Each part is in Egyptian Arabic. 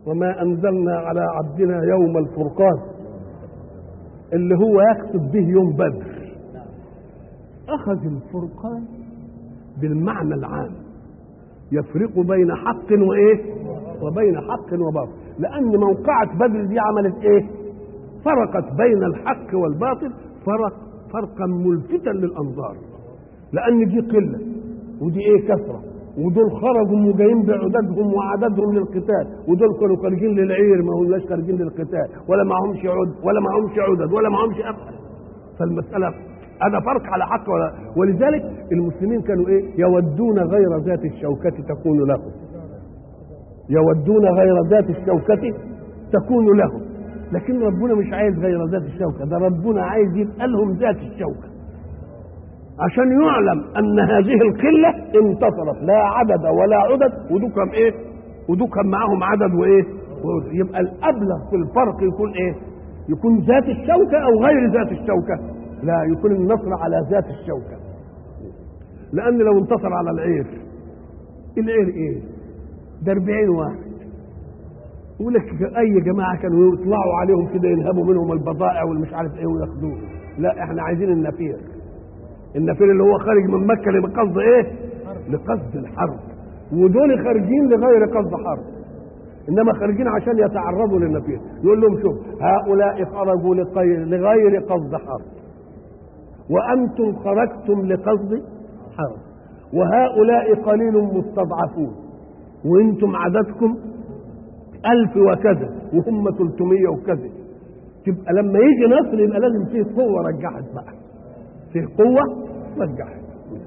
وما انزلنا على عبدنا يوم الفرقان اللي هو يقصد به يوم بدر اخذ الفرقان بالمعنى العام يفرق بين حق وايه وبين حق وباطل لان موقعة بدر دي عملت ايه فرقت بين الحق والباطل فرق فرقا ملفتا للانظار لان دي قله ودي ايه كثره ودول خرجوا وجايين بعددهم وعددهم للقتال ودول كانوا خارجين للعير ما هولاش خارجين للقتال ولا معهمش عد ولا معهمش عدد ولا معهمش افعل فالمساله هذا فرق على حق ولا ولذلك المسلمين كانوا ايه يودون غير ذات الشوكة تكون لهم يودون غير ذات الشوكة تكون لهم لكن ربنا مش عايز غير ذات الشوكة ده ربنا عايز يبقى لهم ذات الشوكة عشان يعلم ان هذه القلة انتصرت لا عدد ولا عدد ودوكم ايه ودوكم معاهم عدد وايه يبقى الابلغ في الفرق يكون ايه يكون ذات الشوكة او غير ذات الشوكة لا يكون النصر على ذات الشوكة لأن لو انتصر على العير العير إيه؟ ده 40 واحد يقول لك أي جماعة كانوا يطلعوا عليهم كده ينهبوا منهم البضائع والمش عارف إيه وياخدوه لا إحنا عايزين النفير النفير اللي هو خارج من مكة لقصد إيه؟ لقصد الحرب ودول خارجين لغير قصد حرب انما خارجين عشان يتعرضوا للنفير يقول لهم شوف هؤلاء خرجوا لغير قصد حرب وأنتم خرجتم لقصد حرب وهؤلاء قليل مستضعفون وانتم عددكم ألف وكذا وهم 300 وكذا تبقى لما يجي نصر يبقى لازم فيه قوة رجعت بقى فيه قوة رجعت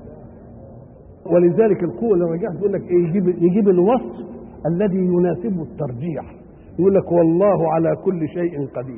ولذلك القوة اللي رجعت يقول لك ايه يجيب يجيب الوصف الذي يناسبه الترجيح يقول لك والله على كل شيء قدير